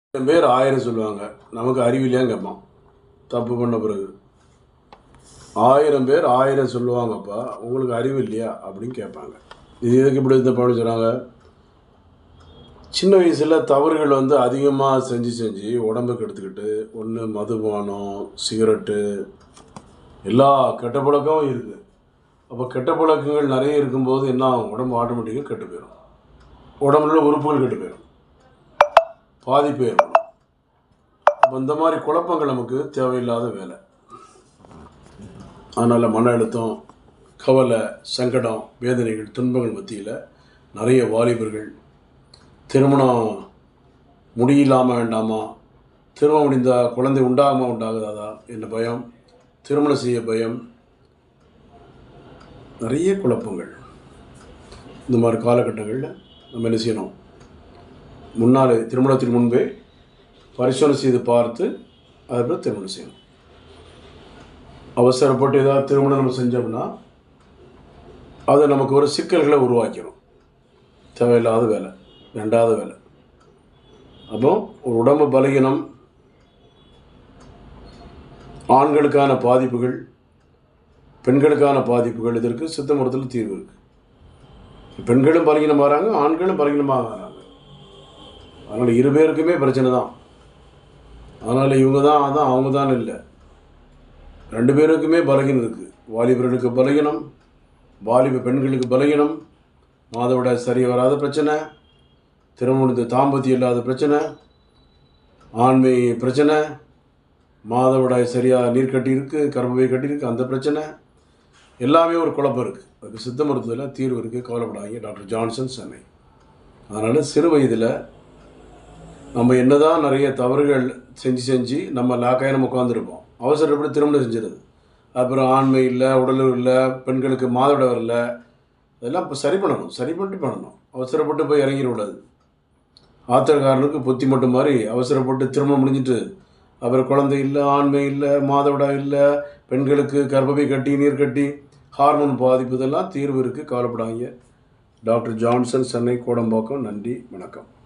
ஆயிரம் பேர் ஆயிரம் சொல்லுவாங்க நமக்கு அறிவில்லையான்னு கேட்பான் தப்பு பண்ண பிறகு ஆயிரம் பேர் ஆயிரம் சொல்லுவாங்கப்பா உங்களுக்கு அறிவு இல்லையா அப்படின்னு கேட்பாங்க இது எதுக்கு இப்படி இந்த பண்ணி சொல்கிறாங்க சின்ன வயசில் தவறுகள் வந்து அதிகமாக செஞ்சு செஞ்சு உடம்புக்கு எடுத்துக்கிட்டு ஒன்று மதுபானம் சிகரெட்டு எல்லா கெட்ட பழக்கமும் இருக்குது அப்போ கெட்ட பழக்கங்கள் நிறைய இருக்கும்போது என்ன ஆகும் உடம்பு ஆட்டோமேட்டிக்காக கெட்டு போயிடும் உடம்புல உள்ள உறுப்புகள் கெட்டு போயிடும் பாதிப்பு ஏற்படும் அப்போ இந்த மாதிரி குழப்பங்கள் நமக்கு தேவையில்லாத வேலை அதனால் மன அழுத்தம் கவலை சங்கடம் வேதனைகள் துன்பங்கள் மத்தியில் நிறைய வாலிபர்கள் திருமணம் முடியலாமா வேண்டாமா திருமணம் முடிந்தால் குழந்தை உண்டாகுமா உண்டாகுதாதா என்ன பயம் திருமணம் செய்ய பயம் நிறைய குழப்பங்கள் இந்த மாதிரி காலகட்டங்களில் நம்ம என்ன செய்யணும் முன்னாலே திருமணத்திற்கு முன்பே பரிசோதனை செய்து பார்த்து அதுக்கப்புறம் திருமணம் செய்யணும் அவசரப்பட்டு ஏதாவது திருமணம் நம்ம செஞ்சோம்னா அது நமக்கு ஒரு சிக்கல்களை உருவாக்கிடும் தேவையில்லாத வேலை ரெண்டாவது வேலை அப்போ ஒரு உடம்பு பலகீனம் ஆண்களுக்கான பாதிப்புகள் பெண்களுக்கான பாதிப்புகள் இதற்கு சித்த மருத்துவத்தில் தீர்வு இருக்குது பெண்களும் பலகீனம் வராங்க ஆண்களும் பலகீனமாக வராங்க அதனால் இரு பேருக்குமே பிரச்சனை தான் அதனால் இவங்க தான் அதான் அவங்க தான் இல்லை ரெண்டு பேருக்குமே பலகீனம் இருக்குது வாலிபர்களுக்கு பலகீனம் வாலிப பெண்களுக்கு பலகீனம் மாதவிட சரி வராத பிரச்சனை திருமணத்து தாம்பத்தியம் இல்லாத பிரச்சனை ஆண்மை பிரச்சனை மாதவிடாய் சரியாக நீர் கட்டி இருக்குது கர்ப்பவை கட்டி இருக்குது அந்த பிரச்சனை எல்லாமே ஒரு குழப்பம் இருக்குது அதுக்கு சித்த மருத்துவத்தில் தீர்வு இருக்குது கவலைப்படாதீங்க டாக்டர் ஜான்சன் சென்னை அதனால் சிறு வயதில் நம்ம என்னதான் நிறைய தவறுகள் செஞ்சு செஞ்சு நம்ம லாக்காக நம்ம உட்காந்துருப்போம் அவசரப்பட்டு திருமணம் செஞ்சிருது அப்புறம் ஆண்மை இல்லை உடல் இல்லை பெண்களுக்கு மாதவிட வரல அதெல்லாம் இப்போ சரி பண்ணணும் சரி பண்ணிட்டு பண்ணணும் அவசரப்பட்டு போய் இறங்கிடக்கூடாது ஆத்திரக்காரனுக்கு புத்தி மட்டும் மாதிரி அவசரப்பட்டு திருமணம் முடிஞ்சிட்டு அப்புறம் குழந்தை இல்லை ஆண்மை இல்லை மாதவிடா இல்லை பெண்களுக்கு கர்ப்பப்பை கட்டி நீர் கட்டி ஹார்மோன் பாதிப்பு இதெல்லாம் தீர்வு இருக்குது கவலைப்படாதீங்க டாக்டர் ஜான்சன் சென்னை கோடம்பாக்கம் நன்றி வணக்கம்